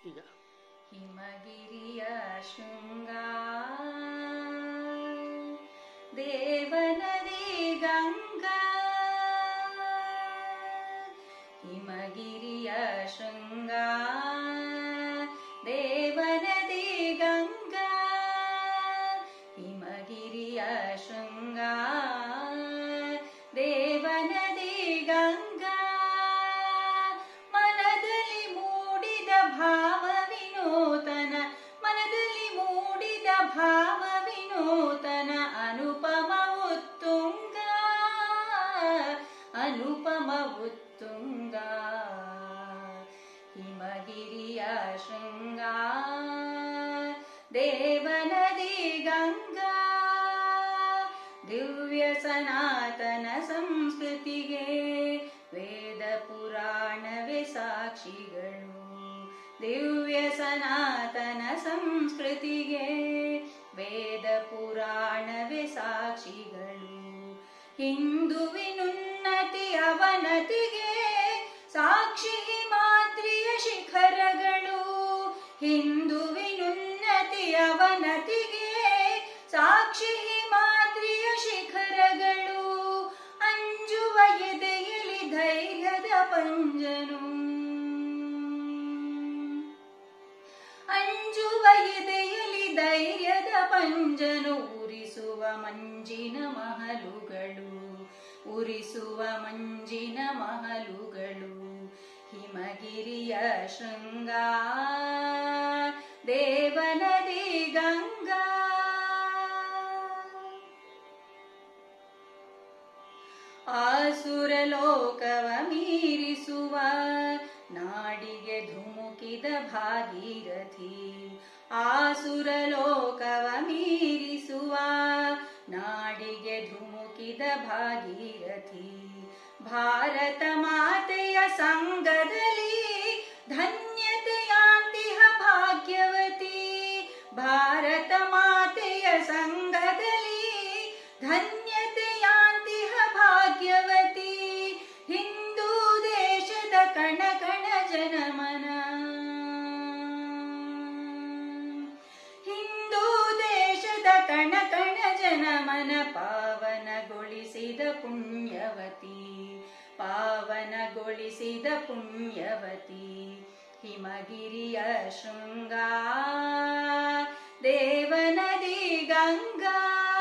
ಈಗ ಹಿಮಗಿರಿಯ ಶೃಂಗ ದೇವನದಿ ಗಂಗಾ ಹಿಮಗಿರಿಯ ಶೃಂಗ ದೇವನದಿ ಗಂಗಾ ಹಿಮಗಿರಿಯ ಶೃಂಗ ದೇವನದಿ ಗಂಗಾ ಮನದಲ್ಲಿ ಮೂಡಿದ ಭಾವ ವಿನೂತನ ಮನದಲ್ಲಿ ಮೂಡಿದ ಭಾವ ವಿನೂತನ ಅನುಪಮ ಉತ್ತುಂಗ ಅನುಪಮ ಉತ್ತುಂಗ ಹಿಮಗಿರಿಯ ಶೃಂಗ ದೇವನದಿ ಗಂಗಾ ದಿವ್ಯ ಸನಾತನ ಸಂಸ್ಕೃತಿಗೆ ವೇದ ಪುರಾಣವೇ ಸಾಕ್ಷಿಗಳು ದಿವ್ಯ ಸನಾತನ ಸಂಸ್ಕೃತಿಗೆ ವೇದ ಪುರಾಣವೇ ಸಾಕ್ಷಿಗಳು ಹಿಂದುವಿನುನ್ನತಿ ಅವನತಿಗೆ ಸಾಕ್ಷಿ ಹಿಮಾದ್ರಿಯ ಶಿಖರಗಳು ಹಿಂದುವಿನುನ್ನತಿ ಅವನತಿಗೆ ಸಾಕ್ಷಿ ಹಿಮಾದ್ರಿಯ ಶಿಖರಗಳು ಅಂಜುವ ಎದೆಯಲಿ ಧೈರ್ಯದ ಪಂಜನು ಅಂಜುವ ಎದೆಯಲಿ ಧೈರ್ಯದ ಪಂಜನು ಉರಿಸುವ ಮಂಜಿನ ಮಹಲುಗಳು ಉರಿಸುವ ಮಂಜಿನ ಮಹಲುಗಳು ಹಿಮಗಿರಿಯ ಶೃಂಗ ದೇವನದಿ ಗಂಗಾ ಆಸುರ ಲೋಕವ ಮೀರಿಸುವ ನಾಡಿಗೆ ಧುಮುಕಿದ ಭಾಗೀರಥಿ ಆಸುರ ಲೋಕವ ಮೀರಿಸುವ ನಾಡಿಗೆ ಧುಮುಕಿದ ಭಾಗೀರಥಿ ಭಾರತ ಮಾತೆಯ ಸಂಗದಲ್ಲಿ ಧನ್ಯತೆಯಾಂತಿಹ ಭಾಗ್ಯವತಿ ಭಾರತ ಮಾತೆಯ ಸಂಘದಲ್ಲಿ ಧನ್ಯತೆಯಾಂತಿಹ ಭಾಗ್ಯವತಿ ಹಿಂದೂ ದೇಶದ ಕಣ ಕಣ ಜನಮನ ಹಿಂದೂ ದೇಶದ ಕಣ ಕಣ ಜನಮನ ಪಾವನಗೊಳಿಸಿದ ಪುಣ್ಯವತಿ ಪಾವನಗೊಳಿಸಿದ ಪುಣ್ಯವತಿ ಹಿಮಗಿರಿಯ ಶೃಂಗ ದೇವನದಿ ಗಂಗಾ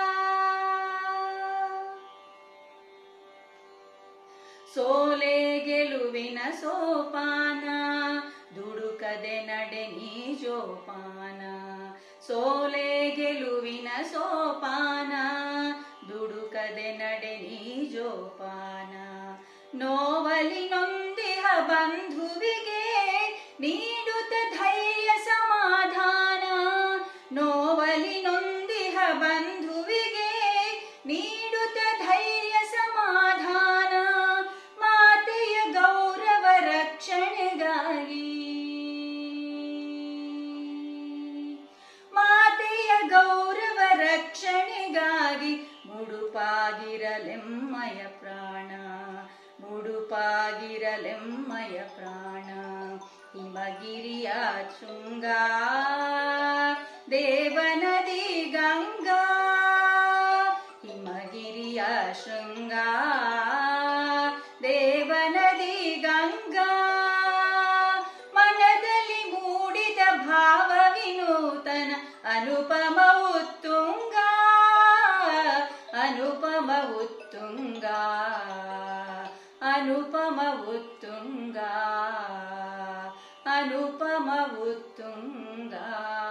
ಸೋಲೆ ಗೆಲುವಿನ ಸೋಪಾನ ದುಡುಕದೆ ನಡೆ ನೀ ಜೋಪಾನ ಸೋಲೆ ಗೆಲುವಿನ ಸೋಪಾನ ದುಡುಕದೆ ನಡೆ ನೀ ಜೋಪಾನ ನೋವಲಿ ನೊಂದಿಹ ಬಂಧುವಿಗೆ ನೀಡುತ್ತ ಧೈರ್ಯ ಸಮಾಧಾನ ನೋವಲಿ ನೊಂದಿಹ ಬಂಧುವಿಗೆ ನೀಡುತ್ತ ಧೈರ್ಯ ಸಮಾಧಾನ ಮಾತೆಯ ಗೌರವ ರಕ್ಷಣೆಗಾಗಿ ಮಾತೆಯ ಗೌರವ ರಕ್ಷಣೆಗಾಗಿ ಮುಡುಪಾಗಿರಲೆಮ್ಮಯ ಪ್ರಾಣ ಮುಡುಪಾಗಿರಲೆಮ್ಮಯ ಪ್ರಾಣ ಹಿಮಗಿರಿಯ ಶೃಂಗ ದೇವನದಿ ಗಂಗಾ ಹಿಮಗಿರಿಯ ಶೃಂಗ ದೇವನದಿ ಗಂಗಾ ಮನದಲ್ಲಿ ಮೂಡಿದ ಭಾವ ವಿನೂತನ ಅನುಪಮ ಉತ್ತುಂಗ ಅನುಪಮ ಉತ್ತುಂಗ ಅನುಪಮ ಉತ್ತುಂಗ ಅನುಪಮ ಉತ್ತುಂಗ